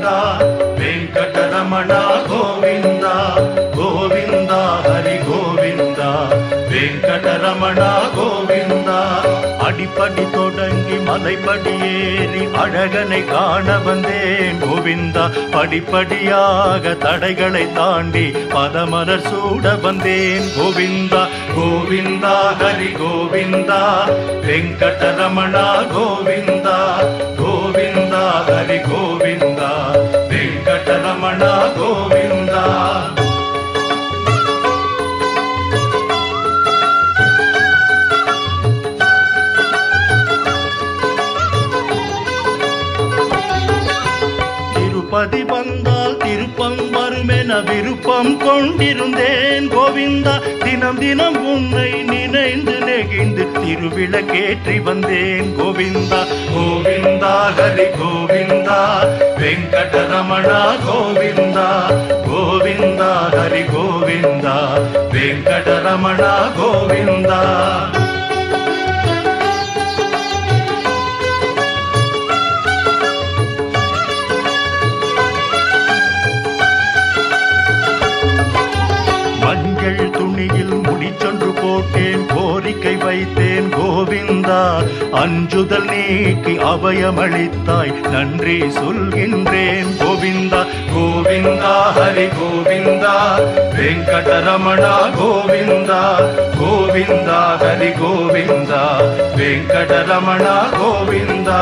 వెంకటరమణ గోవింద గోవింద హరి గోవింద వెంకటరమణ గోవింద அடிப்படி தொடங்கி மலைப்படி ஏறி அழகனை காண வந்தேன் கோவிந்தா படிப்படியாக தடைகளை தாண்டி பதமலர் சூட வந்தேன் கோவிந்தா கோவிந்தா ஹரி கோவிந்தா வெங்கடரமணா கோவிந்தா கோவிந்தா ஹரி கோவிந்தா வெங்கடரமணா கோவிந்தா திருப்பதி வந்தால் திருப்பம் வருமென விருப்பம் கொண்டிருந்தேன் கோவிந்தா தினம் தினம் உன்னை நினைந்து நெகிழ்ந்து திருவிளக்கேற்றி வந்தேன் கோவிந்தா கோவிந்தா ஹரி கோவிந்தா வெங்கடரமணா கோவிந்தா கோவிந்தா ஹரி கோவிந்தா வெங்கடரமணா கோவிந்தா மஞ்சள் துணியில் முடிச்சொன்று போட்டேன் கோரிக்கை வைத்தேன் கோவிந்தா அஞ்சுதல் நீக்கி அபயமளித்தாய் நன்றி சொல்கின்றேன் கோவிந்தா கோவிந்தா ஹரி கோவிந்தா வெங்கடரமணா கோவிந்தா கோவிந்தா ஹரி கோவிந்தா வெங்கடரமணா கோவிந்தா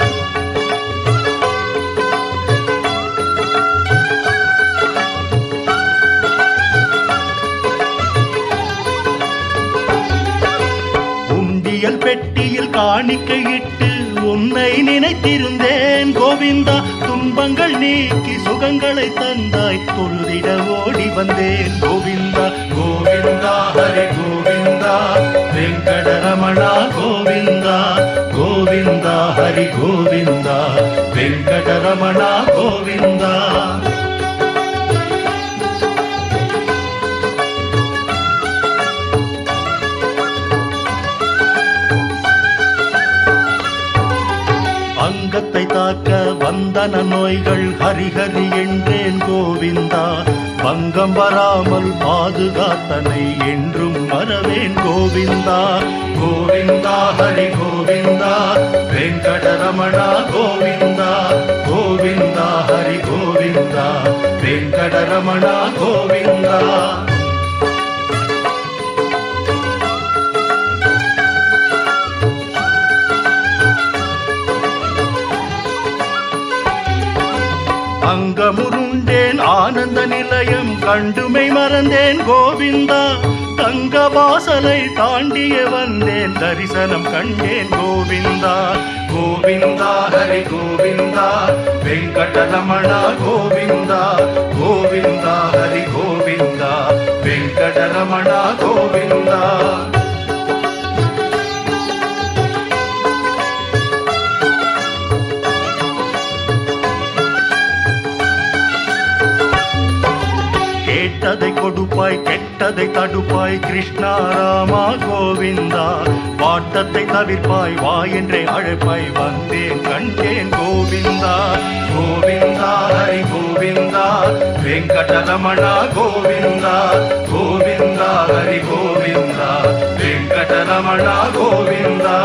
உண்டியல் பெட்டியில் காணிக்கையிட்டு உன்னை நினைத்திருந்தேன் கோவிந்தா துன்பங்கள் நீக்கி சுகங்களை தந்தாய் தொழுதிட ஓடி வந்தேன் கோவிந்தா கோவிந்தா ஹரி கோவிந்தா வெங்கடரமணா கோவிந்தா கோவிந்தா ஹரி கோவிந்தா வெங்கடரமணா கோவிந்தா அங்கத்தை தாக்க வந்தன நோய்கள் ஹரிஹரி என்றேன் கோவிந்தா பங்கம் வராமல் பாதுகாத்தனை என்றும் மறவேன் கோவிந்தா கோவிந்தா ஹரி கோவிந்தா வெங்கடரமணா கோவிந்தா கோவிந்தா ஹரி கோவிந்தா வெங்கடரமணா கோவிந்தா அங்கமுருண்டேன் ஆனந்த நிலையம் கண்டுமை மறந்தேன் கோவிந்தா தங்க வாசலை தாண்டிய வந்தேன் தரிசனம் கண்டேன் கோவிந்தா கோவிந்தா ஹரி கோவிந்தா வெங்கடரமணா கோவிந்தா கோவிந்தா ஹரி கோவிந்தா வெங்கடரமணா கோவிந்தா கேட்டதை கொடுப்பாய் கெட்டதை தடுப்பாய் கிருஷ்ணா ராமா கோவிந்தா வாட்டத்தை தவிர்ப்பாய் வா என்றே அழைப்பாய் வந்தேன் கண்டேன் கோவிந்தா கோவிந்தா ஹரி கோவிந்தா வெங்கடரமணா கோவிந்தா கோவிந்தா ஹரி கோவிந்தா வெங்கடரமணா கோவிந்தா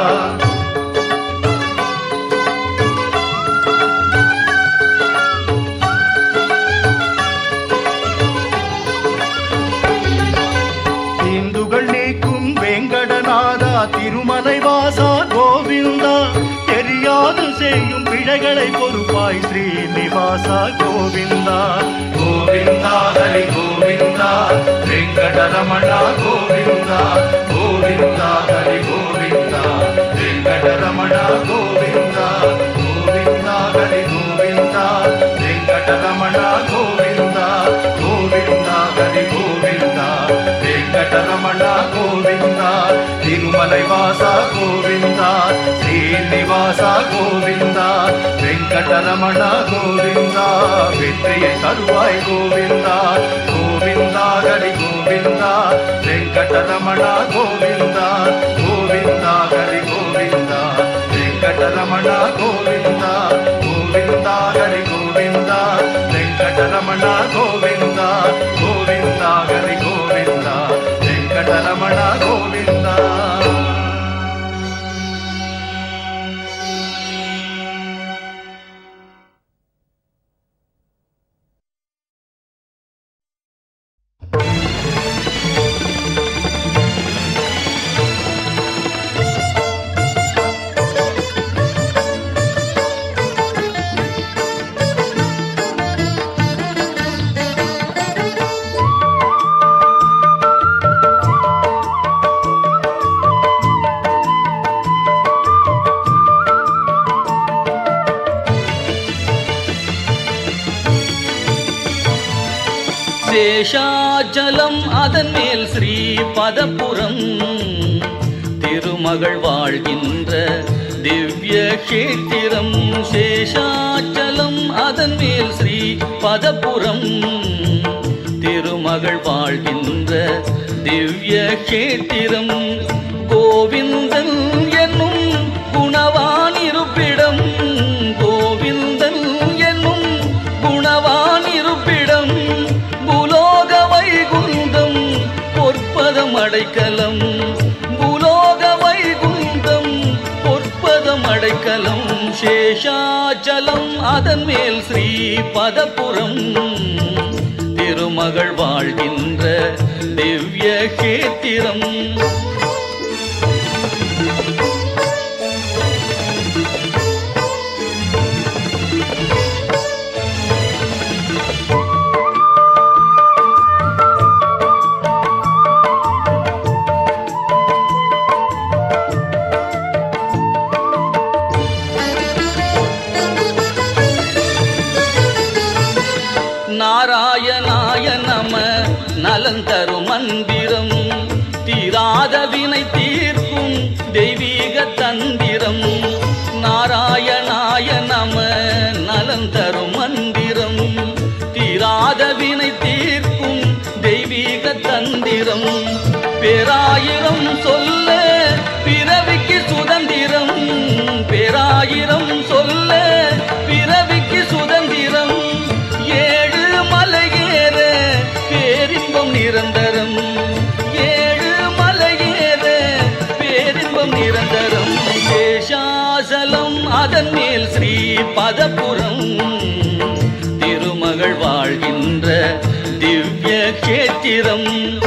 தீந்துகள் நீக்கும் வேங்கடநாதா திருமலை வாசா கோவிந்தா தெரியாது செய்யும் பிழைகளை பொறுப்பாய் ஸ்ரீனிவாசா கோவிந்தா கோவிந்தா ஹரி கோவிந்தா வெங்கடரமணா கோவிந்தா கோவிந்தா ஹரி கோவிந்தா வெங்கடரமணா கோவிந்தா கோவிந்தா ஹரி கோவிந்தா வெங்கடரமணா கோவிந்தா கோவிந்தா ஹரி கோவிந்தா வெங்கடரமணா கோவிந்தா திருமலை வாசா கோவிந்தா ஸ்ரீனிவாசா கோவிந்தா வெங்கடரமணா கோவிந்தா வெற்றியை தருவாய் கோவிந்தா கோவிந்தா ஹரி கோவிந்தா வெங்கடரமணா கோவிந்தா கோவிந்தா ஹரி கோவிந்தா வெங்கடரமணா கோவிந்தா கோவிந்தா ஹரி கோவிந்தா சேஷாச்சலம் அதன் மேல் ஸ்ரீ பதப்புரம் திருமகள் வாழ்கின்ற திவ்ய கஷேத்திரம் சேஷாச்சலம் அதன் மேல் ஸ்ரீ பதப்புரம் திருமகள் வாழ்கின்ற திவ்ய கஷேத்திரம் கோவிந்தன் என்னும் குணவான் இருப்பிடம் கோவிந்தன் என்னும் குணவான் இருப்பிடம் புலோக வைகுந்தம் பொற்பதம் அடைக்கலம் புலோக வைகுந்தம் பொற்பதம் அடைக்கலம் சேஷாச்சலம் அதன் மேல் ஸ்ரீ பதப்புரம் திருமகள் வாழ்கின்ற திவ்ய கேத்திரம் நாராயணாய நம நலன் தரும் மந்திரம் தீராத வினை தீர்க்கும் தெய்வீக தந்திரம் நாராயணாய நம நலன் தரும் மந்திரம் தீராத வினை தீர்க்கும் தெய்வீக தந்திரம் பேராயிரம் சொல்ல பிறவிக்கு சுதந்திரம் பேராயிரம் சொல்ல பிறவிக்கு சுதந்திரம் ஏழு மலையேற பேரின்பம் நிரந்தரம் ஏழு மலையேற பேரின்பம் நிரந்தரம் சேஷாசலம் அதன் மேல் ஸ்ரீ பதப்புரம் திருமகள் வாழ்கின்ற திவ்ய கேத்திரம்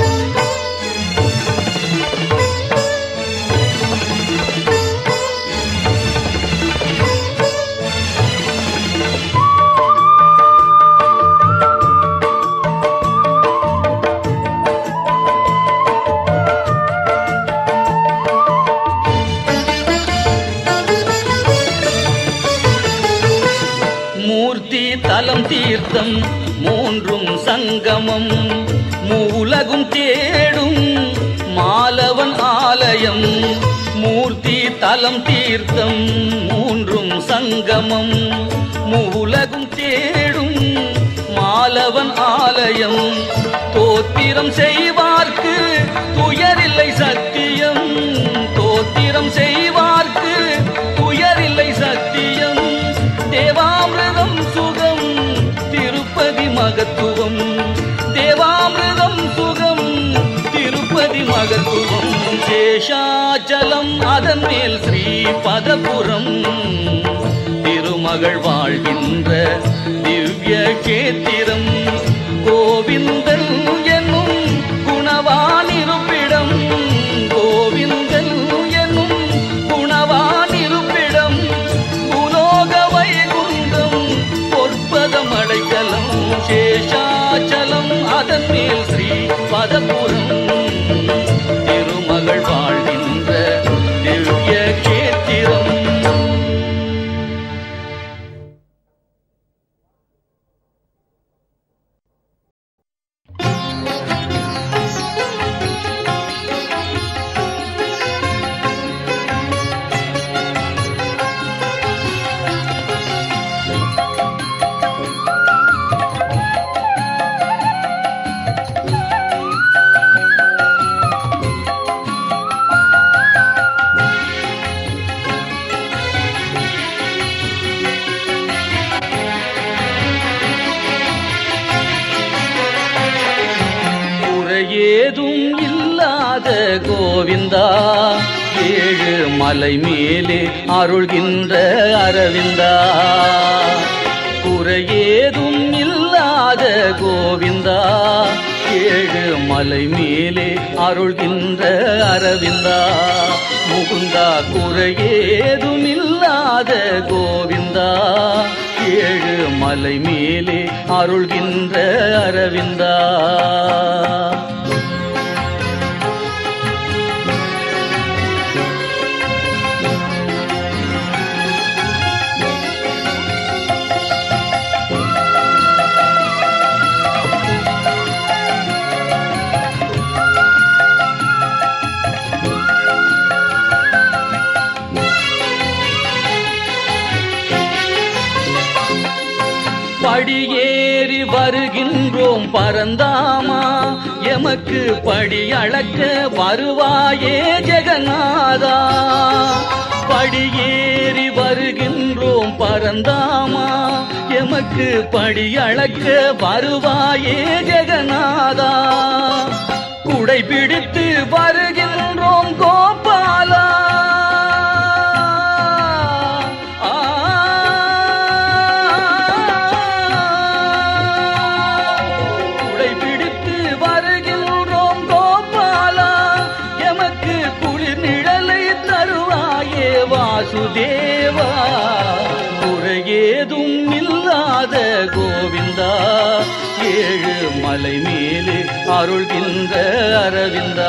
மூர்த்தி தலம் தீர்த்தம் மூன்றும் சங்கமம் மூலகும் தேடும் மாலவன் ஆலயம் மூர்த்தி தலம் தீர்த்தம் மூன்றும் சங்கமம் மூலகும் தேடும் மாலவன் ஆலயம் தோத்திரம் செய்வார்க்கு துயரில்லை சத்தியம் தோத்திரம் செய்வார்க்கு துயரில்லை சத்தியம் தேவாமிரதம் சுகம் திருப்பதி மகத்துவம் தேவாமிரதம் சுகம் திருப்பதி மகத்துவம் சேஷாச்சலம் அதன் மேல் ஸ்ரீ பதபுரம் திருமகள் வாழ்கின்ற திவ்ய கேத்திரம் கோவிந்தன் என்னும் குணவான் இருப்பிடம் கோவிந்தன் என்னும் குணவான் இருப்பிடம் புலோக வைகுந்தம் பொற்பதம் அடைக்கலம் சேஷாச்சலம் அதன் மேல் ஸ்ரீ பதபுரம் திருமகள் வாழ்கின்ற திவ்ய கேத்திரம் குறையேதும் இல்லாத கோவிந்தா ஏழு மலை மேலே அருள்கின்ற அரவிந்தா குறையேதும் இல்லாத கோவிந்தா ஏழு மலை மேலே அருள்கின்ற அரவிந்தா முகுந்தா குறையேதும் இல்லாத கோவிந்தா ஏழு மலை மேலே அருள்கின்ற அரவிந்தா படியேறி வருகின்றோம் பரந்தாமா எமக்கு படி அளக்க வருவாயே ஜெகநாதா படியேறி வருகின்றோம் பரந்தாமா எமக்கு படி அளக்க வருவாயே ஜெகநாதா குடை பிடித்து வருகின்றோம் கோபாலா ஆ. குடை பிடித்து வருகின்றோம் கோபாலா எமக்கு குளிர் நிழலை தருவாயே வாசுதேவா குறையேதும் இல்லாத கோவிந்தா ஏழு மலை மேலே அருள்கின்ற அரவிந்தா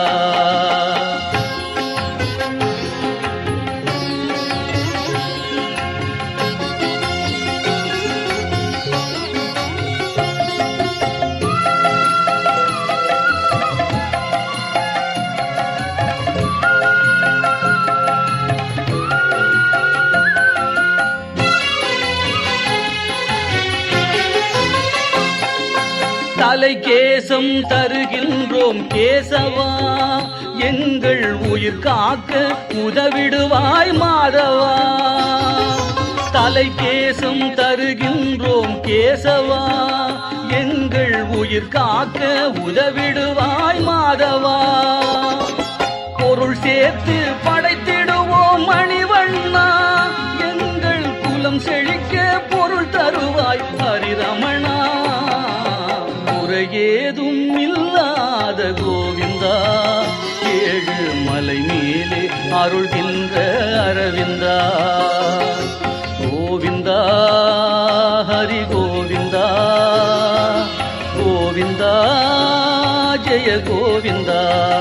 தலை கேசம் தருகின்றோம் கேசவா எங்கள் உயிர் காக்க உதவிடுவாய் மாதவா தலை கேசம் தருகின்றோம் கேசவா எங்கள் உயிர் காக்க உதவிடுவாய் மாதவா பொருள் சேர்த்து படைத்திடுவோம் மணிவண்ணா எங்கள் குலம் செழிக்க பொருள் தருவாய் ஹரிரமணா முறையேதும் இல்லாத கோவிந்தா ஏழு மலை மேலே அருள்கின்ற அரவிந்தா கோவிந்தா ஹரி கோவிந்தா கோவிந்தா ஜெய கோவிந்தா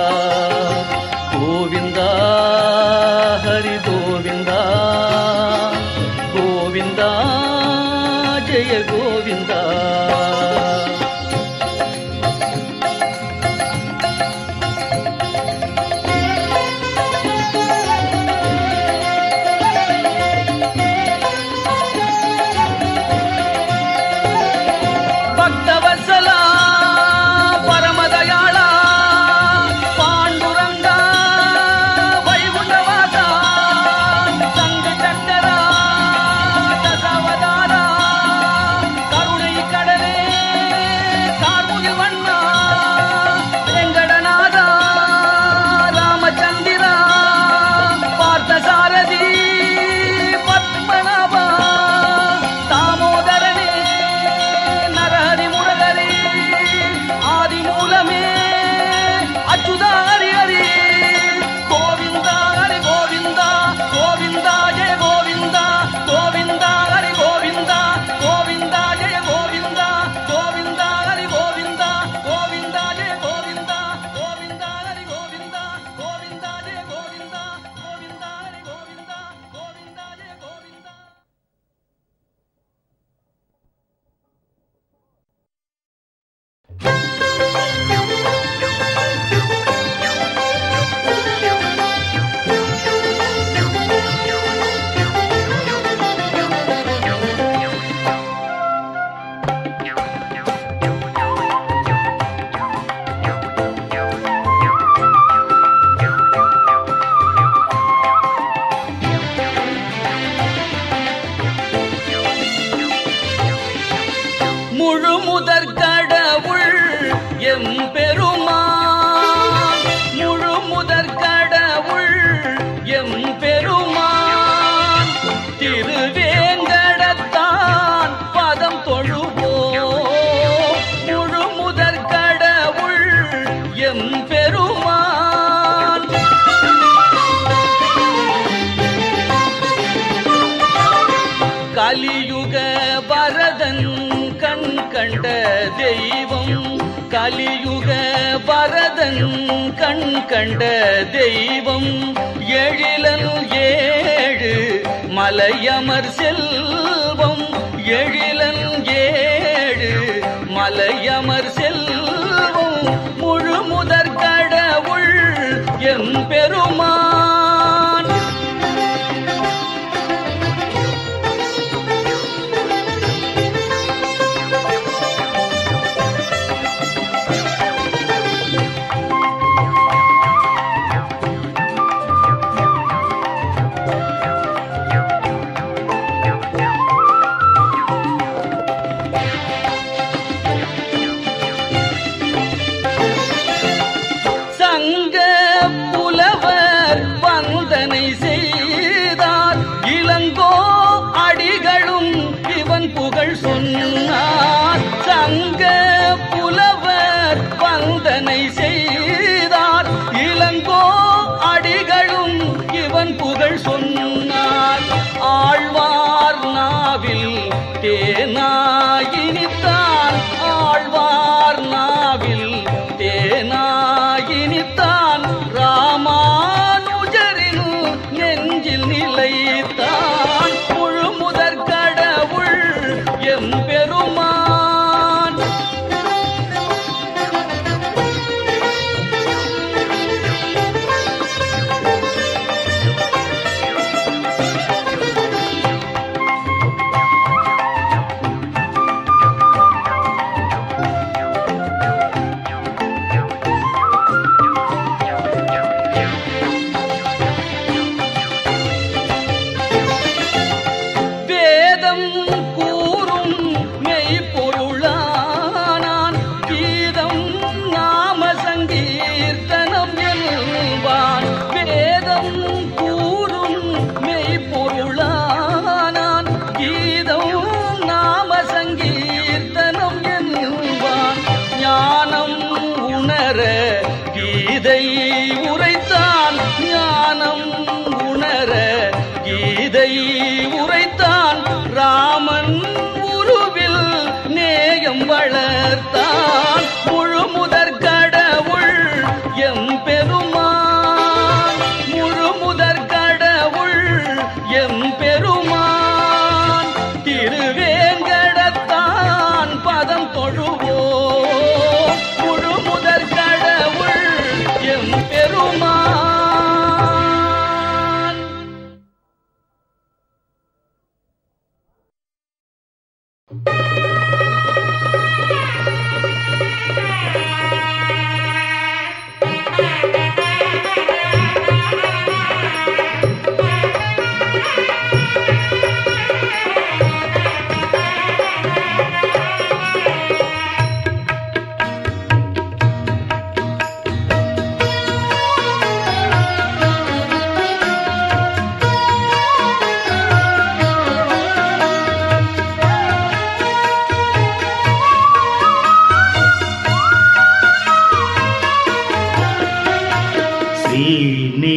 கோவிந்தா ஹரி கோவிந்தா கோவிந்தா ஜெய கோவிந்தா பக்தவத்சலா பரமதயாளா பாண்டுரங்கா வைகுண்டவாசா சங்கு சக்கரா தசவதாரா கருணை கடலே கார்முகில் வண்ணா வெங்கடநாதா ராமச்சந்திரா பார்த்தசாரதி பத்மநாபா தாமோதரனே நரஹரி முரகரி ஆதி மூலமே அச்சுதா ஹரி ஹரி கோவிந்தா ஹரி கோவிந்தா கோவிந்தா ஜெய கோவிந்தா கோவிந்தா ஹரி கோவிந்தா கோவிந்தா ஜெய கோவிந்தா கோவிந்தா ஹரி கோவிந்தா கோவிந்தா ஜெய கோவிந்தா கோவிந்தா ஹரி கோவிந்தா கோவிந்தா ஜெய கோவிந்தா கோவிந்தா ஹரி கோவிந்தா கோவிந்தா ஜெய கோவிந்தா முழு முதற் கடவுள் எம் பெருமான் முழு முதற் கடவுள் எம் பெருமான் திருவேங்கடத்தான் பதம் தொழுவோம் முழு முதற் கடவுள் எம் பெருமான் கலியுக வரதன் கண் கண்ட தெய்வம் கலியுக வரதன் கண் கண்ட தெய்வம் எழிலன் ஏழு மலையமர் செல்வம் எழிலன் ஏழு மலையமர் செல்வம் முழு முதற் கடவுள் எம் பெருமான்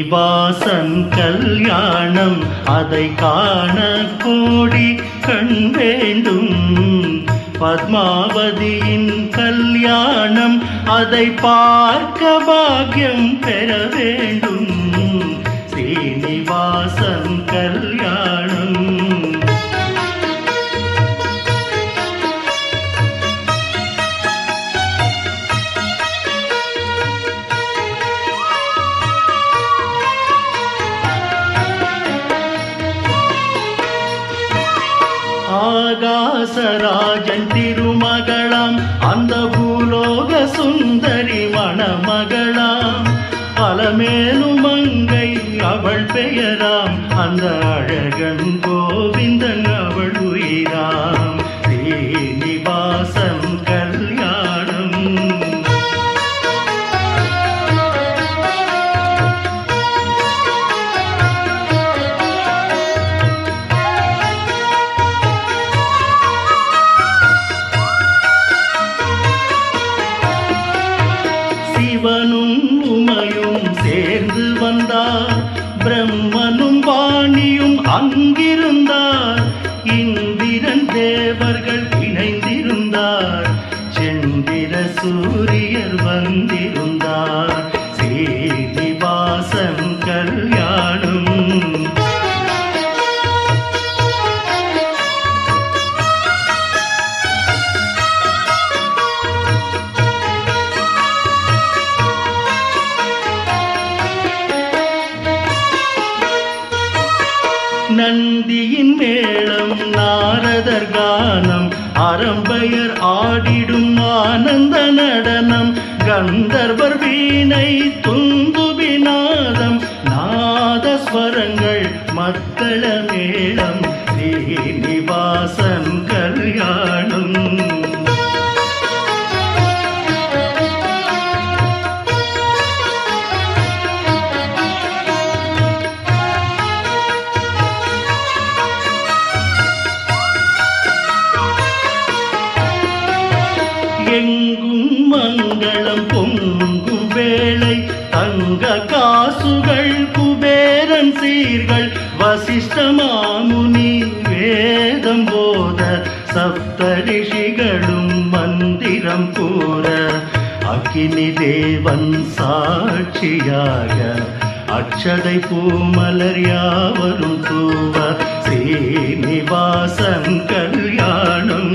ஸ்ரீனிவாசன் கல்யாணம் அதை காண கோடி கண் வேண்டும் பத்மாவதியின் கல்யாணம் அதை பார்க்க பாக்கியம் பெற வேண்டும் ஸ்ரீனிவாசன் கல்யாணம் ஆகாசராஜன் திருமகளாம் அந்த பூலோக சுந்தரி மணமகளாம் அலமேலும் மங்கை அவள் பெயராம் அந்த அழகன் கோவிந்தன் அவள் உயிராம் ஸ்ரீனிவாசன் கல்யாணம் சிவனும் உமையும் சேர்ந்து வந்தார் பிரம்மனும் வாணியும் அங்கிருந்தார் இந்திரன் தேவர்கள் இணைந்திருந்தார் செந்திர சூரியர் வந்திருந்தார் ஸ்ரீனிவாசன் கல்யாணம் நந்தியின் மேளம் நாரதர் கானம் அரம்பையர் ஆடிடும் ஆனந்த நடனம் கந்தர்வர் வீணை துந்துபிநாதம் நாதஸ்வரங்கள் மத்தள மேளம் ஸ்ரீனிவாசன் கல்யாணம் எங்கும் மங்களம் பொங்கும் வேளை தங்க காசுகள் குபேரன் சீர்கள் வசிஷ்ட மாமுனி வேதம் போத சப்த ரிஷிகளும் மந்திரம் கூற அக்கினி தேவன் சாட்சியாக அக்ஷதை பூமலர் யாவரும் தூவ ஸ்ரீனிவாசன் கல்யாணம்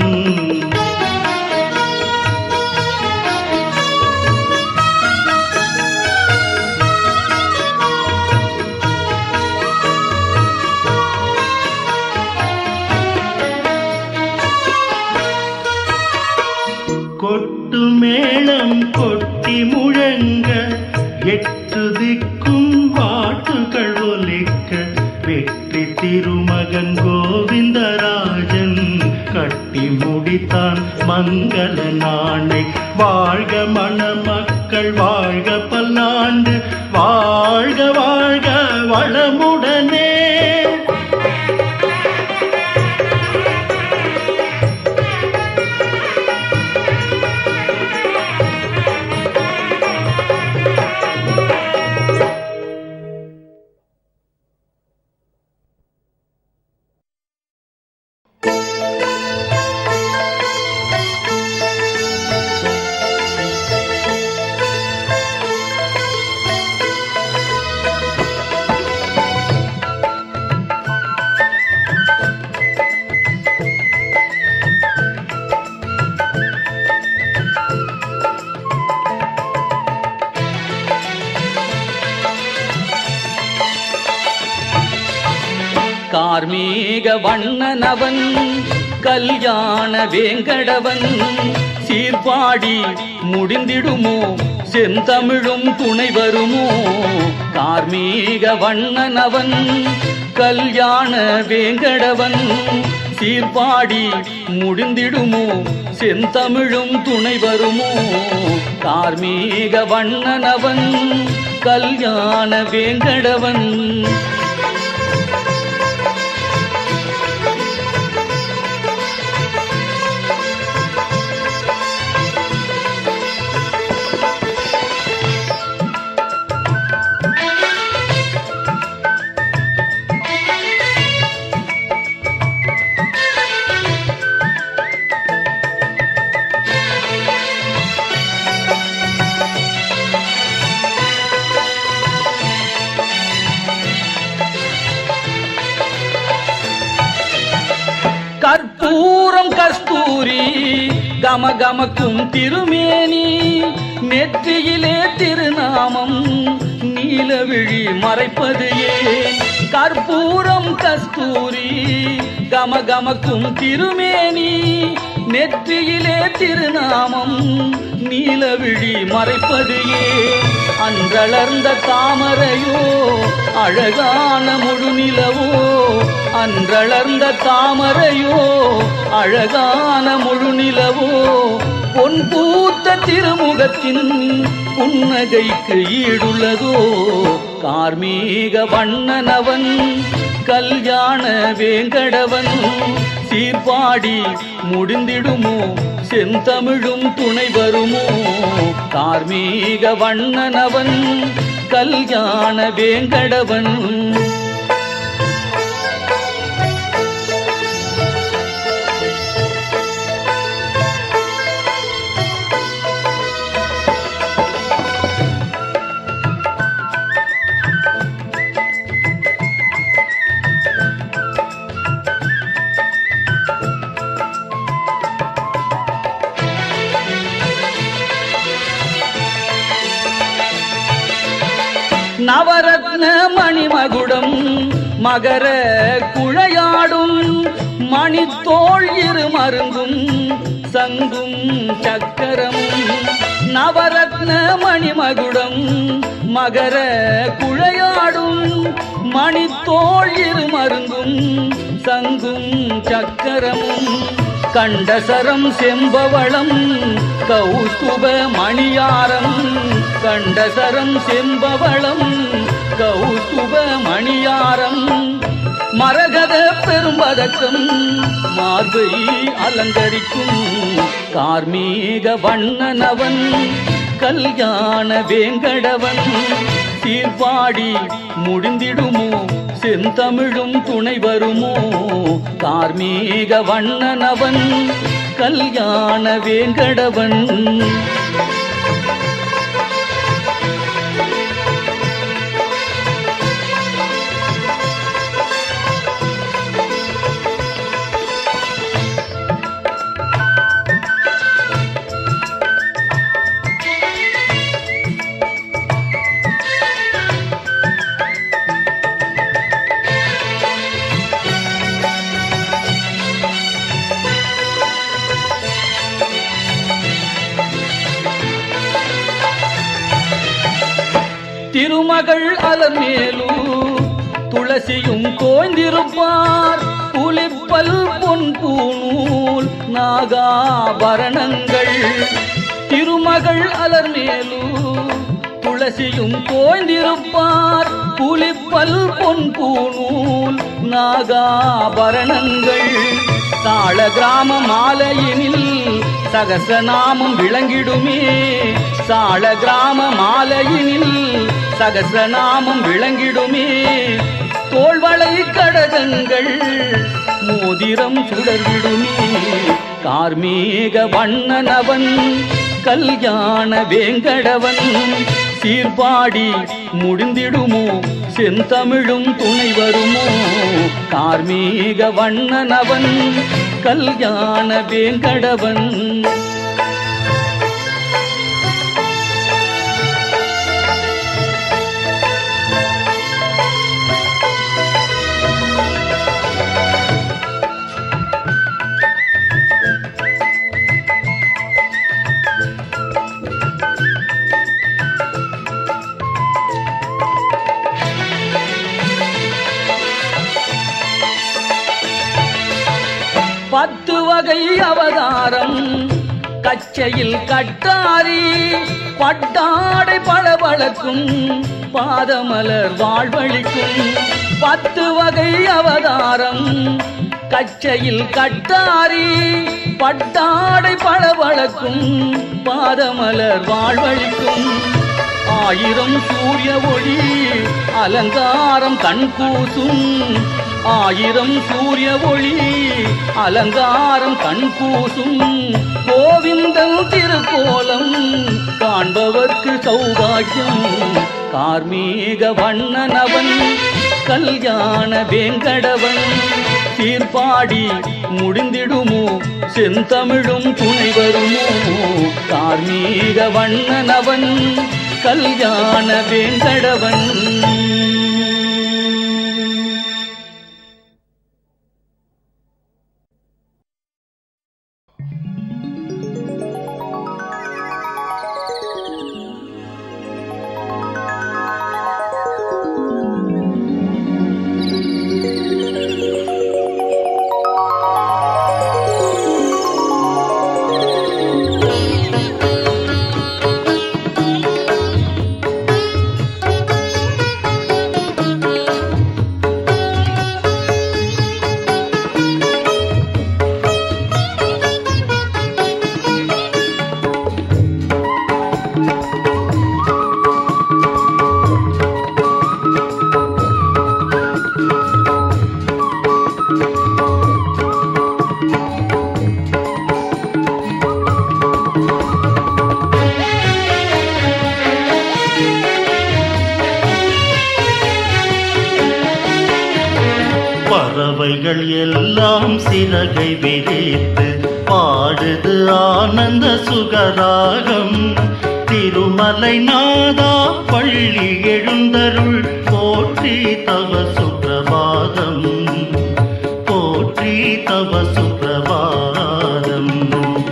கொட்டு மேளம் கொட்டி முழங்க எட்டு திக்கும் பாட்டுகள் ஒலிக்க வெற்றி திருமகன் கோவிந்தராஜன் கட்டி முடித்தான் மங்கள நாளை வாழ்க மணமக்கள் வாழ்க பல்லாண்டு வாழ்க வாழ்க வளமுடனே கார்மீக வண்ணனவன் கல்யாண வேங்கடவன் சீர்பாடி முடிந்திடுமோ செந்தமிழும் துணை வருமோ கார்மீக வண்ணனவன் கல்யாண வேங்கடவன் சீர்பாடி முடிந்திடுமோ செந்தமிழும் துணை வருமோ கார்மீக வண்ணனவன் கல்யாண வேங்கடவன் கமகமக்கும் திருமேனி நெற்றியிலே திருநாமம் நீலவிழி மறைப்பது ஏன் கற்பூரம் கஸ்தூரி கமகமக்கும் திருமேனி நெற்றியிலே திருநாமம் நீலவிழி மறைப்பது ஏன் அன்றளர்ந்த தாமரையோ அழகான முழுநிலவோ அன்றளர்ந்த தாமரையோ அழகான முழுநிலவோ பொன் பூத்த திருமுகத்தின் புன்னகைக்கு ஈடுள்ளதோ கார்மீக வண்ணனவன் கல்யாண வேங்கடவன் சீர்பாடி முடிந்திடுமோ செந்தமிழும் துணை வருமோ கார்மீக வண்ணனவன் கல்யாண வேங்கடவன் நவரத்ன மணிமகுடம் மகர குழையாடும் மணித்தோள் இரு மருங்கும் சங்கும் சக்கரமும் நவரத்ன மணிமகுடம் மகர குழையாடும் மணித்தோள் இரு மருங்கும் சங்கும் சக்கரமும் கண்டசரம் செம்பவளம் கௌஸ்துப மணியாரம் கண்டசரம் செம்பவளம் கௌஸ்துப மணியாரம் மரகத பெரும்பதக்கம் மார்பை அலங்கரிக்கும் கார்மீக வண்ணனவன் கல்யாண வேங்கடவன் சீர்பாடி முடிந்திடுமோ செந்தமிழும் துணை வருமோ கார்மீக வண்ணனவன் கல்யாண வேங்கடவன் திருமகள் அலமேலு துளசியும் தோய்ந்திருப்பார் புலிப்பல் பொன் பூநூல் நாகாபரணங்கள் திருமகள் அலர்மேலு துளசியும் தோய்ந்திருப்பார் புலிப்பல் பொன் பூநூல் நாகாபரணங்கள் தாள கிராம மாலையினில் சகசநாமம் விளங்கிடுமே சாள கிராம மாலையினில் சகசநாமம் விளங்கிடுமே தோள்வளை கடகங்கள் மோதிரம் சுடர்விடுமே கார்மேக வண்ணனவன் கல்யாண வேங்கடவன் சீர்பாடி முடிந்திடுமோ செந்தமிழும் துணை வருமோ கார்மீக வண்ணனவன் கல்யாண வேங்கடவன் பத்து வகை அவதாரம் கச்சையில் கட்டாரி பட்டாடை பளபளக்கும் பாதமலர் வாழ்வழிக்கும் பத்து வகை அவதாரம் கச்சையில் கட்டாரி பட்டாடை பளபளக்கும் பாதமலர் வாழ்வழிக்கும் ஆயிரம் சூரிய ஒளி அலங்காரம் கண் கூசும் ஆயிரம் சூரிய ஒளி அலங்காரம் கண் கூசும் கோவிந்தன் திருக்கோலம் காண்பவர்க்கு சௌபாக்கியம் கார்மீக வண்ணனவன் கல்யாண வேங்கடவன் சீர்பாடி முடிந்திடுமோ செந்தமிழும் துணை வருமோ கார்மீக வண்ணனவன் கல்யாண வேங்கடவன் பறவைகள் எல்லாம் சிறகை விரித்து பாடுது ஆனந்த சுகராகம் திருமலை நாதா பள்ளி எழுந்தருள் போற்றி தவ சுப்பிரபாதம் போற்றி தவ சுப்பிரபாதம்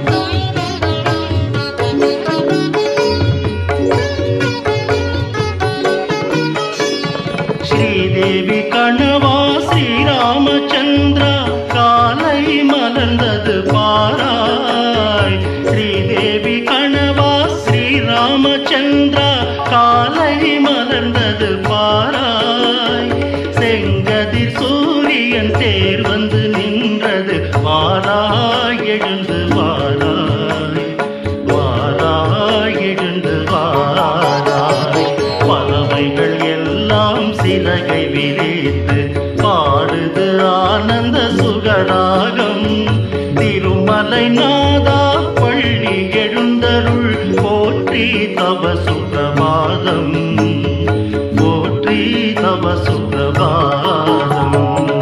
ஸ்ரீதேவி கணவா ஸ்ரீராமச்சந்திர காலை மலர்ந்தது பாராய் ஸ்ரீதேவி கணவா ஸ்ரீராமச்சந்திர காலை மலர்ந்தது பாராய் செங்கதிர் சூரியன் தேர் வந்து நின்றது வாராய் எழுந்து வாராய் வாராய் எழுந்து வாராய் பறவைகள் எல்லாம் சிறகை விரித்து பாடுது ஆனந்த சுகராகம் திருமலை நாதா பள்ளி எழுந்தருள் போற்றி தவ சுப்பிரபாதம் போற்றி தவ சுப்பிரபாதம்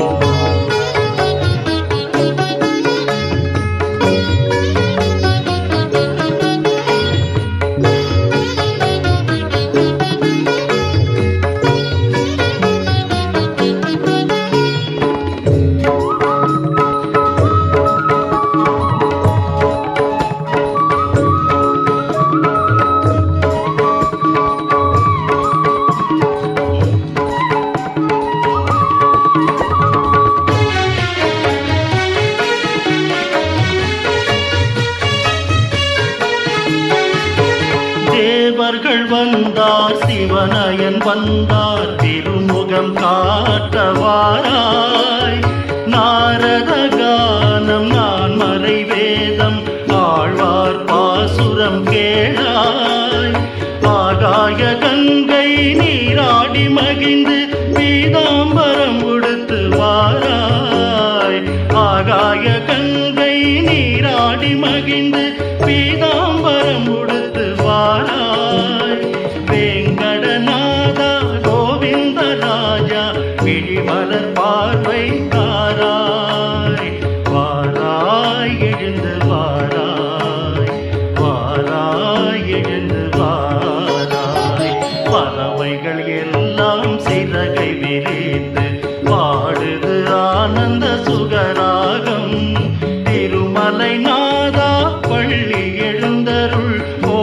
தேவர்கள் வந்தார் சிவனயன் வந்தார் திருமுகம் காட்டவாராய் நாரத கானம் நான் மறை வேதம் ஆழ்வார் பாசுரம் கேளாய் ஆகாய கங்கை நீராடி மகிழ்ந்து பீதாம்பரம் உடுத்து வாராய் ஆகாய கங்கை நீராடி மகிழ்ந்து பீதாம்பரம் உடுத்து வாராய் வேங்கடநாதா கோவிந்த ராஜா விழிமலர் பார்வை தாராய் வாராய் எழுந்து வாராய் வாராய் எழுந்து வாராய் பறவைகள் எல்லாம் சிறகை விரித்து பாடுது ஆனந்த சுகராகம் திருமலை நாதா பள்ளி எழுந்தருள் போ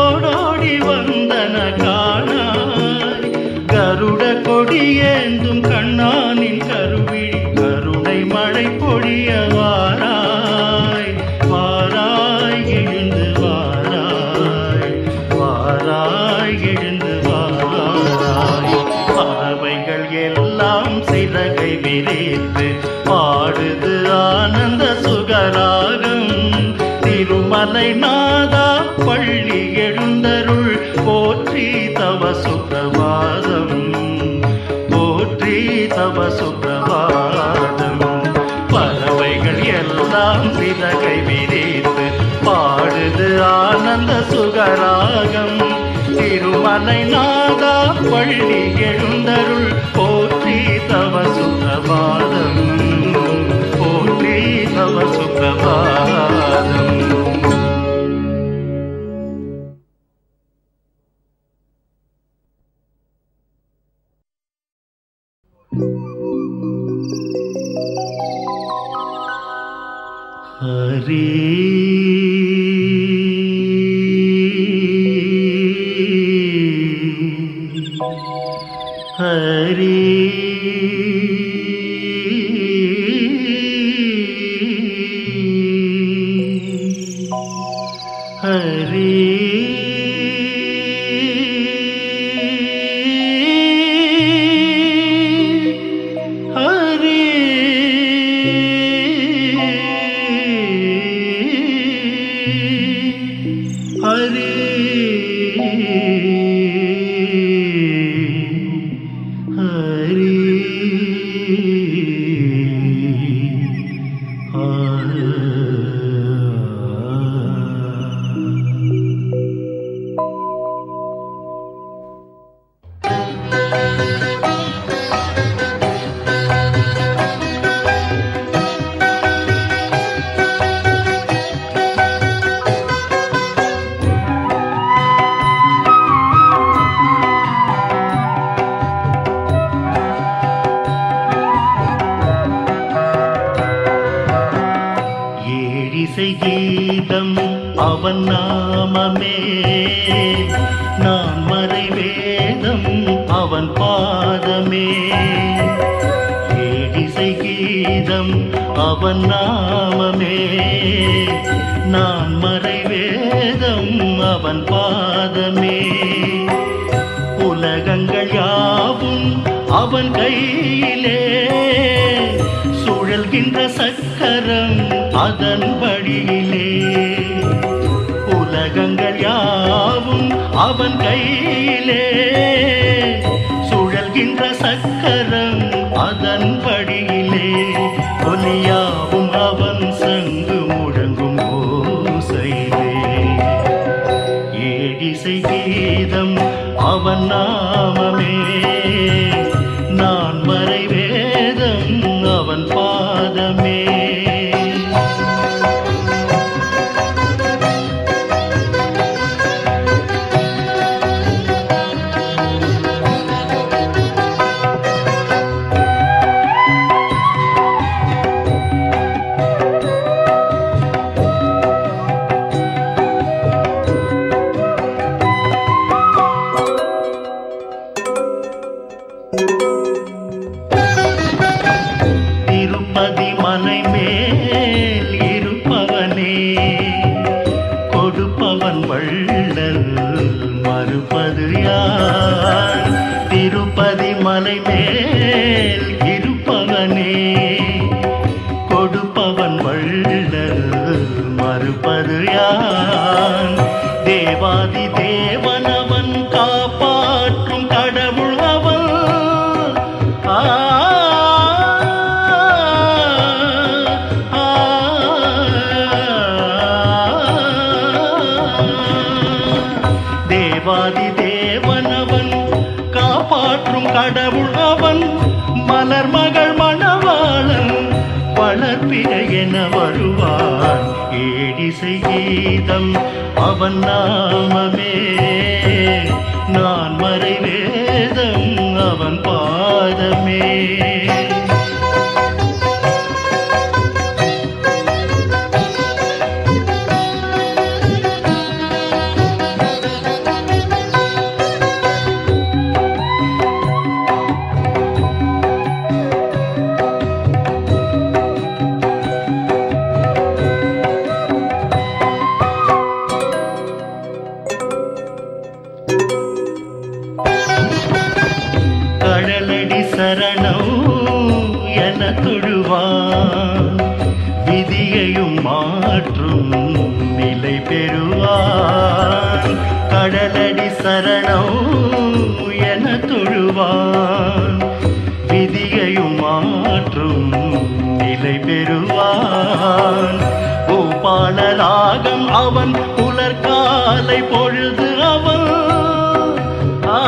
ஓடோடி வந்தன காணாய் கருட கொடியேந்தும் கண்ணானின் கருவிழி கருணை மழை பொழிய வாராய் வாராய் எழுந்து வாராய் வாராய் எழுந்து வாராய் பறவைகள் எல்லாம் சிறகை விரித்து பாடுது ஆனந்த சுகராகம் திருமலை நாதா பள்ளி எழுந்தருள் போற்றி தவ சுப்பிரபாதம் போற்றி தவ சுப்பிரபாதம் பறவைகள் எல்லாம் சிறகை விரித்து பாடுது ஆனந்த சுகராகம் திருமலை நாதா பள்ளி எழுந்தருள் போற்றி தவ சுப்பிரபாதம் போற்றி தவ சுப்பிரபாதம் ஹரி ஹரி ஹரி ஹரி ஹரி ஹரி ஏழிசை கீதம் அவன் நாமமே நான் மறை வேதம் அவன் பாதமே ஏழிசை கீதம் அவன் நாமமே நான் மறை வேதம் அவன் பாதமே உலகங்கள் யாவும் அவன் கையிலே சுழல்கின்ற சக்கரம் அதன் வழியிலே உலகங்கள் யாவும் அவன் கையிலே சுழல்கின்ற சக்கரம் அதன் வழியிலே ஒலியாவும் அவன் சங்கு முழங்கும் ஓசையிலே ஏடிசை கீதம் அவன் நாமமே நான் மறை வேதம் அவன் பாதமே திருப்பதி மலை மேல் இருப்பவனே கொடுப்பவன் வள்ளல் மறுப்பது யார் திருப்பதி மலை மேல் இருப்பவனே கொடுப்பவன் வள்ளல் மறுப்பது யார் தேவாதி தேவனவன் காப்பாற்றும் கடவுள் அவன் ஆ ஆ, தேவாதி தேவனவன் காப்பாற்றும் கடவுள் அவன் மலர் மகள் மணவாளன் வளர்ப்பிட என வருவான் ஏடிசை கீதம் அவன் நாமமே நான் மறை வேதம் அவன் பாதமே கடலடி சரணம் என தொழுவான் விதியையும் மாற்றும் நிலை பெறுவான் பூபாலராகம் அவன் புலர்காலை பொழுது அவன் ஆ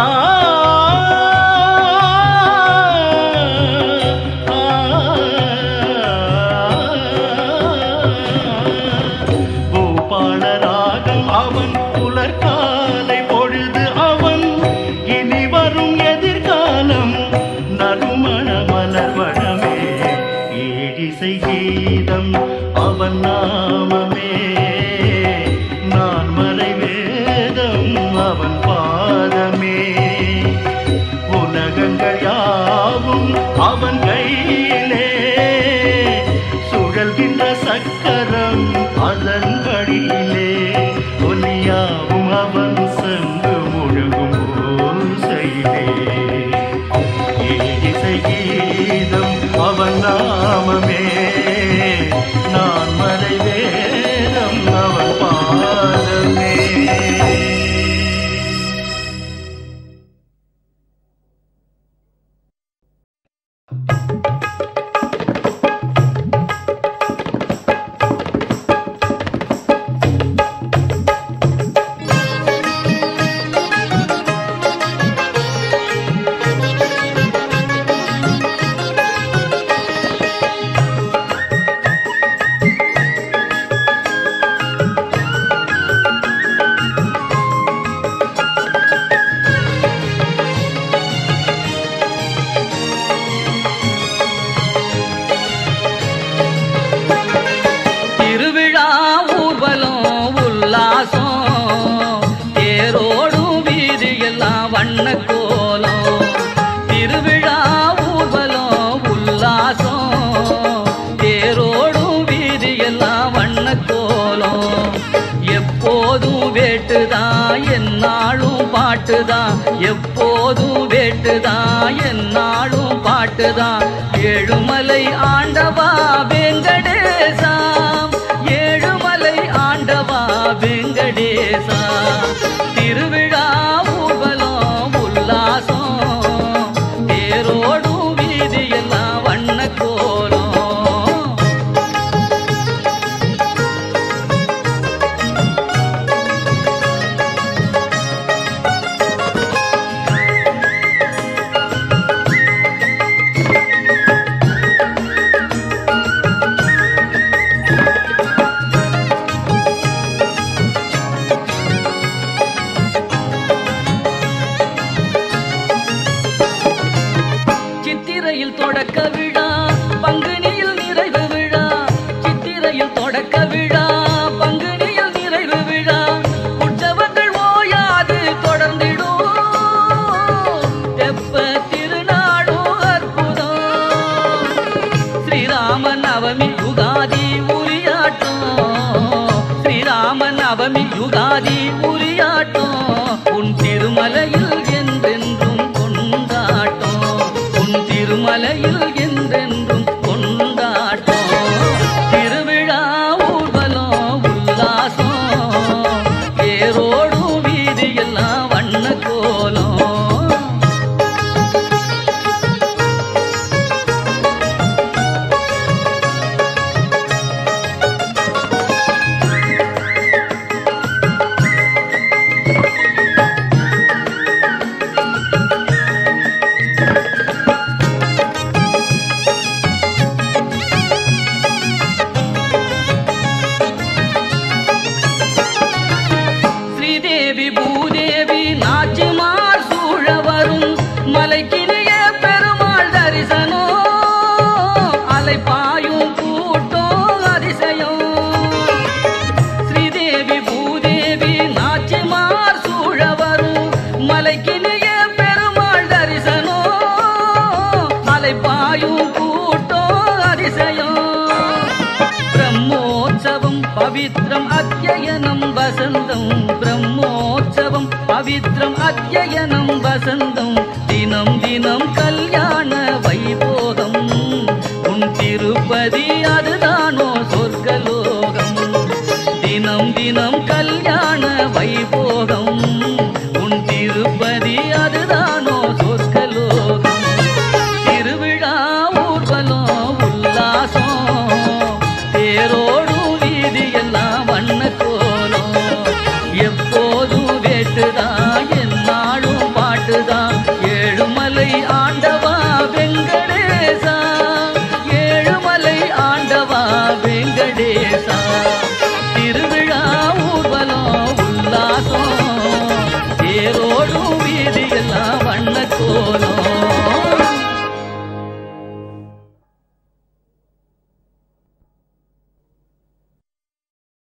பூபாலராகம் அவன் புலர்காலை பொழுது அவன் இனி வரும் எதிர்காலம் நறுமண மலர்வனமே ஏழிசை கீதம் அவன் நாமமே நான் மறை வேதம் அவன் பாதமே உலகங்கள் யாவும் அவன் கையிலே சுழல்கின்ற சக்கரம் அதன் வழியிலே ஒலியாவும் அவன் சென்று முழுகும் ஓசையிலே ஏழிசை கீதம் அவன் நாமமே நான் மறை வேதம் அவன் பாதமே திருவிழா ஊர்வலம் உல்லாசம் தேரோடும் வீதி எல்லாம் வண்ண கோலம் திருவிழா ஊர்வலம் உல்லாசம் தேரோடும் வீதி எல்லாம் வண்ண கோலம் எப்போதும் வேட்டுதான் என்னாலும் பாட்டுதான் எப்போதும் வேட்டுதான் என்னாலும் பாட்டுதான் ஏழுமலை ஆண்டவா வெங்கடேசா ஏழுமலை ஆண்டவா வெங்கடேசா திருவிழா ஊர்வலம் உல்லாசம் தேரோடும் வீதியெல்லாம் வண்ண கோலம் சித்திரையில் தொடக்க விழா பங்குனியில் நிறைவு விழா சித்திரையில் தொடக்க விழா பங்குனியில் நிறைவு விழா உற்சவங்கள் ஓயாது தொடர்ந்திடும் தெப்ப திருநாடும் அற்புதம் ஸ்ரீராம நவமி யுகாதி உரியாட்டம் ஸ்ரீராம நவமி யுகாதி உரியாட்டம் உன் திருமலையில் என்றென்றும் கொண்டாட்டம் உன் திருமலையில் என்றென்றும் கொண்டாட்டம் திருவிழா ஊர்வலம் உல்லாசம் ஏரோடும் வீதியெல்லாம் வண்ண கோலம் ஸ்ரீதேவி பூதேவி நாச்சிமார் சூழ வரும் மலைக்கிணைய பெருமாள் தரிசனம் அலைப்பாயும் கூட்டம் அதிசயம் ஸ்ரீதேவி பூதேவி நாச்சிமார் சூழ வரும் மலைக்கிணைய பெருமாள் தரிசனம் அலைப்பாயும் கூட்டம் அதிசயம் பிரம்மோற்சவம் பவித்ரம் அத்தியனம் வசந்தம் பிரம்மோற்சவம் பவித்ரம் அத்தியனம் வசந்தம் தினம் தினம் கல்யாண வைபோகம் உன் திருப்பதி அதுதானோ சொர்க்கலோகம் தினம் தினம் கல்யாண வைபோகம் கேட்டுதான்